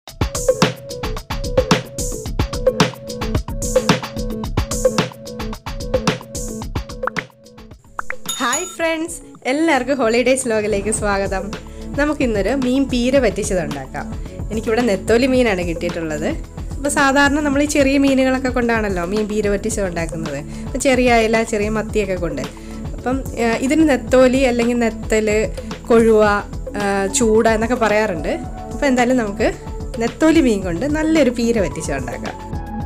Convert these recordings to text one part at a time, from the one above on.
hi friends എല്ലാവർക്കും holidays ലോഗിലേക്ക് സ്വാഗതം നമുക്കിന്നൊരു മീൻ പീര പറ്റിച്ചത് ഉണ്ടാക്കാം എനിക്കിവിടെ നെത്തോലി മീനാണ് കിട്ടിയിട്ടുള്ളത് അപ്പോൾ സാധാരണ നമ്മൾ ഈ ചെറിയ മീനുകളൊക്കെ കൊണ്ടാണല്ലോ മീൻ പീര പറ്റിച്ചത് ഉണ്ടാക്കുന്നത് അപ്പോൾ ചെറിയ അയല ചെറിയ മത്തിയൊക്കെ കൊണ്ട് അപ്പം ആ, ഇതിന് നെത്തോലി അല്ലെങ്കിൽ നെത്തല് കൊഴുവ ആ, ചൂട എന്നൊക്കെ പറയാറുണ്ട് അപ്പോൾ എന്തായാലും നമുക്ക് നെത്തോലി മീൻ കൊണ്ട് നല്ലൊരു പീര പറ്റിച്ചത് ഉണ്ടാക്കാം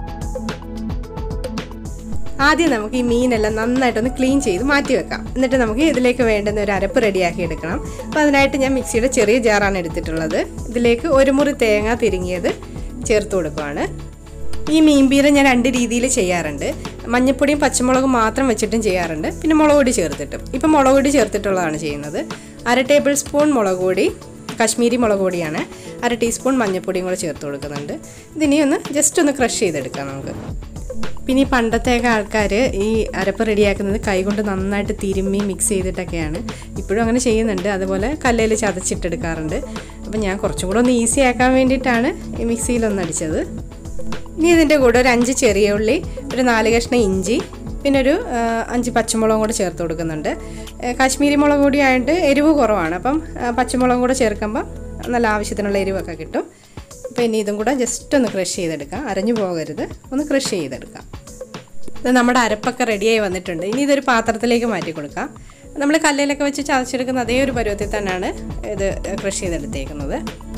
ആദ്യം നമുക്ക് ഈ മീനെല്ലാം നന്നായിട്ടൊന്ന് ക്ലീൻ ചെയ്ത് മാറ്റി വെക്കാം എന്നിട്ട് നമുക്ക് ഇതിലേക്ക് വേണ്ടുന്ന ഒരു അരപ്പ് റെഡിയാക്കി എടുക്കണം അപ്പോൾ അതിനായിട്ട് ഞാൻ മിക്സിയുടെ ചെറിയ ജാറാണ് എടുത്തിട്ടുള്ളത് ഇതിലേക്ക് ഒരു മുറി തേങ്ങ തിരിങ്ങിയത് ചേർത്ത് കൊടുക്കുവാണ് ഈ മീൻപീര ഞാൻ രണ്ട് രീതിയിൽ ചെയ്യാറുണ്ട് മഞ്ഞപ്പൊടിയും പച്ചമുളകും മാത്രം വെച്ചിട്ടും ചെയ്യാറുണ്ട് പിന്നെ മുളക് പൊടി ചേർത്തിട്ടും ഇപ്പം മുളക് പൊടി ചേർത്തിട്ടുള്ളതാണ് ചെയ്യുന്നത് അര ടേബിൾ സ്പൂൺ മുളക് പൊടി കശ്മീരി മുളക് പൊടിയാണ് അര ടീസ്പൂൺ മഞ്ഞൾപ്പൊടിയും കൂടെ ചേർത്ത് കൊടുക്കുന്നുണ്ട് ഇതിനി ഒന്ന് ജസ്റ്റ് ഒന്ന് ക്രഷ് ചെയ്തെടുക്കാം നമുക്ക് പിന്നെ ഈ പണ്ടത്തെയൊക്കെ ആൾക്കാർ ഈ അരപ്പ് റെഡിയാക്കുന്നത് കൈകൊണ്ട് നന്നായിട്ട് തിരുമ്മി മിക്സ് ചെയ്തിട്ടൊക്കെയാണ് ഇപ്പോഴും അങ്ങനെ ചെയ്യുന്നുണ്ട് അതുപോലെ കല്ലയിൽ ചതച്ചിട്ടെടുക്കാറുണ്ട് അപ്പം ഞാൻ കുറച്ചും കൂടെ ഒന്ന് ഈസി ആക്കാൻ വേണ്ടിയിട്ടാണ് ഈ മിക്സിയിലൊന്ന് അടിച്ചത് ഇനി ഇതിൻ്റെ കൂടെ ഒരു അഞ്ച് ചെറിയ ഉള്ളി ഒരു നാല് കഷ്ണം ഇഞ്ചി പിന്നെ ഒരു ആ, അഞ്ച് പച്ചമുളകും കൂടെ ചേർത്ത് കൊടുക്കുന്നുണ്ട് ഏ, കാശ്മീരി മുളക് കൂടി ആയിട്ട് എരിവ് കുറവാണ് അപ്പം ആ, പച്ചമുളകും കൂടെ ചേർക്കുമ്പോൾ നല്ല ആവശ്യത്തിനുള്ള എരിവൊക്കെ കിട്ടും അപ്പോൾ ഇനി ഇതും കൂടെ ജസ്റ്റ് ഒന്ന് ക്രഷ് ചെയ്തെടുക്കാം അരഞ്ഞു പോകരുത് ഒന്ന് ക്രഷ് ചെയ്തെടുക്കാം ഇത് നമ്മുടെ അരപ്പൊക്കെ റെഡിയായി വന്നിട്ടുണ്ട് ഇനി ഇതൊരു പാത്രത്തിലേക്ക് മാറ്റി കൊടുക്കാം നമ്മൾ കല്ലിലൊക്കെ വെച്ച് ചതച്ചെടുക്കുന്ന അതേ ഒരു പരുവത്തിൽ തന്നെയാണ് ഇത് ക്രഷ് ചെയ്തെടുത്തേക്കുന്നത്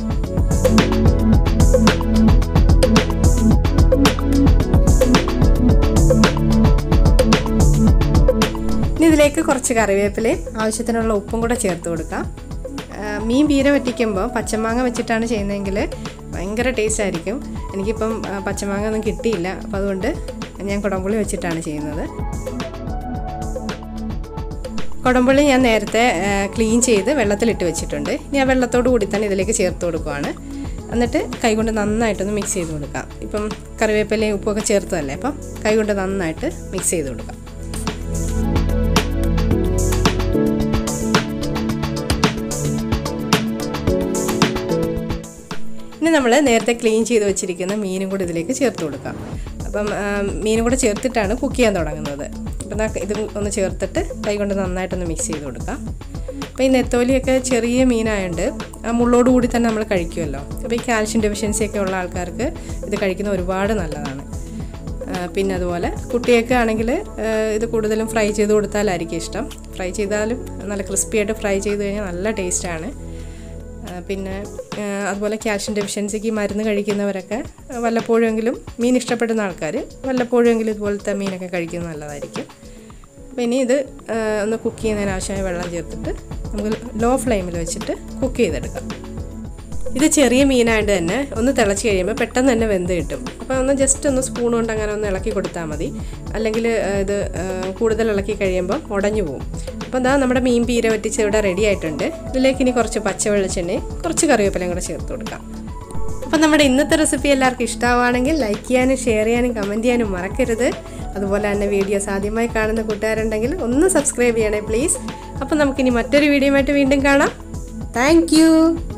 ഇനി ഇതിലേക്ക് കുറച്ച് കറിവേപ്പിലയും ആവശ്യത്തിനുള്ള ഉപ്പും കൂടെ ചേർത്ത് കൊടുക്കാം ആ, മീൻ പീര വറ്റിക്കുമ്പോൾ പച്ചമാങ്ങ വെച്ചിട്ടാണ് ചെയ്യുന്നതെങ്കിൽ ഭയങ്കര ടേസ്റ്റ് ആയിരിക്കും എനിക്കിപ്പം ആ, പച്ചമാങ്ങ ഒന്നും കിട്ടിയില്ല അപ്പോൾ അതുകൊണ്ട് ഞാൻ കുടംപുളി വെച്ചിട്ടാണ് ചെയ്യുന്നത് കുടംപുള്ളി ഞാൻ നേരത്തെ ക്ലീൻ ചെയ്ത് വെള്ളത്തിലിട്ട് വെച്ചിട്ടുണ്ട് ഇനി ആ വെള്ളത്തോട് കൂടി തന്നെ ഇതിലേക്ക് ചേർത്ത് കൊടുക്കുവാണ് എന്നിട്ട് കൈകൊണ്ട് നന്നായിട്ടൊന്ന് മിക്സ് ചെയ്ത് കൊടുക്കാം ഇപ്പം കറിവേപ്പിലയും ഉപ്പൊക്കെ ചേർത്തതല്ലേ അപ്പം കൈകൊണ്ട് നന്നായിട്ട് മിക്സ് ചെയ്ത് കൊടുക്കാം ഇനി നമ്മൾ നേരത്തെ ക്ലീൻ ചെയ്ത് വെച്ചിരിക്കുന്ന മീനും കൂടി ഇതിലേക്ക് ചേർത്ത് കൊടുക്കാം അപ്പം ആ, മീനും കൂടെ ചേർത്തിട്ടാണ് കുക്ക് ചെയ്യാൻ തുടങ്ങുന്നത് അപ്പം ദാ ഇത് ഒന്ന് ചേർത്തിട്ട് കൈ കൊണ്ട് നന്നായിട്ടൊന്ന് മിക്സ് ചെയ്ത് കൊടുക്കാം അപ്പോൾ ഈ നെത്തോലിയൊക്കെ ചെറിയ മീനായതുകൊണ്ട് ആ മുള്ളോട് കൂടി തന്നെ നമ്മൾ കഴിക്കുമല്ലോ അപ്പോൾ ഈ കാൽഷ്യം ഡെഫിഷ്യൻസി ഒക്കെ ഉള്ള ആൾക്കാർക്ക് ഇത് കഴിക്കുന്നത് ഒരുപാട് നല്ലതാണ് ആ, പിന്നെ അതുപോലെ കുട്ടിയൊക്കെ ആണെങ്കിൽ ഇത് കൂടുതലും ഫ്രൈ ചെയ്ത് കൊടുത്താലായിരിക്കും ഇഷ്ടം ഫ്രൈ ചെയ്താലും നല്ല ക്രിസ്പി ആയിട്ട് ഫ്രൈ ചെയ്ത് കഴിഞ്ഞാൽ നല്ല ടേസ്റ്റാണ് ആ, പിന്നെ ആ, അതുപോലെ കാൽഷ്യം ഡെഫിഷ്യൻസിക്ക് മരുന്ന് കഴിക്കുന്നവരൊക്കെ വല്ലപ്പോഴെങ്കിലും മീൻ ഇഷ്ടപ്പെടുന്ന ആൾക്കാർ വല്ലപ്പോഴെങ്കിലും ഇതുപോലത്തെ മീനൊക്കെ കഴിക്കുന്നത് നല്ലതായിരിക്കും അപ്പോൾ ഇനി ഇത് ആ, ഒന്ന് കുക്ക് ചെയ്യുന്നതിന് ആവശ്യമായ വെള്ളം ചേർത്തിട്ട് നമുക്ക് ലോ ഫ്ലെയിമിൽ വെച്ചിട്ട് കുക്ക് ചെയ്തെടുക്കാം ഇത് ചെറിയ മീനായിട്ട് തന്നെ ഒന്ന് തിളച്ച് കഴിയുമ്പോൾ പെട്ടെന്ന് തന്നെ വെന്ത് കിട്ടും അപ്പോൾ ഒന്ന് ജസ്റ്റ് ഒന്ന് സ്പൂൺ കൊണ്ട് അങ്ങനെ ഒന്ന് ഇളക്കി കൊടുത്താൽ മതി അല്ലെങ്കിൽ ആ, ഇത് ആ, കൂടുതൽ ഇളക്കി കഴിയുമ്പോൾ ഉടഞ്ഞു പോകും അപ്പോൾ എന്താ നമ്മുടെ മീൻ പീര വറ്റിച്ച് ഇവിടെ റെഡി ആയിട്ടുണ്ട് ഇതിലേക്ക് ഇനി കുറച്ച് പച്ച വെളിച്ചെണ്ണയും കുറച്ച് കറിവേപ്പിലയും കൂടെ ചേർത്ത് കൊടുക്കാം അപ്പോൾ നമ്മുടെ ഇന്നത്തെ റെസിപ്പി എല്ലാവർക്കും ഇഷ്ടമാണെങ്കിൽ ലൈക്ക് ചെയ്യാനും ഷെയർ ചെയ്യാനും കമൻറ്റ് ചെയ്യാനും മറക്കരുത് അതുപോലെ തന്നെ വീഡിയോസ് ആദ്യമായി കാണുന്ന കൂട്ടുകാരുണ്ടെങ്കിൽ ഒന്ന് സബ്സ്ക്രൈബ് ചെയ്യണേ പ്ലീസ് അപ്പോൾ നമുക്കിനി മറ്റൊരു വീഡിയോ ആയിട്ട് വീണ്ടും കാണാം താങ്ക്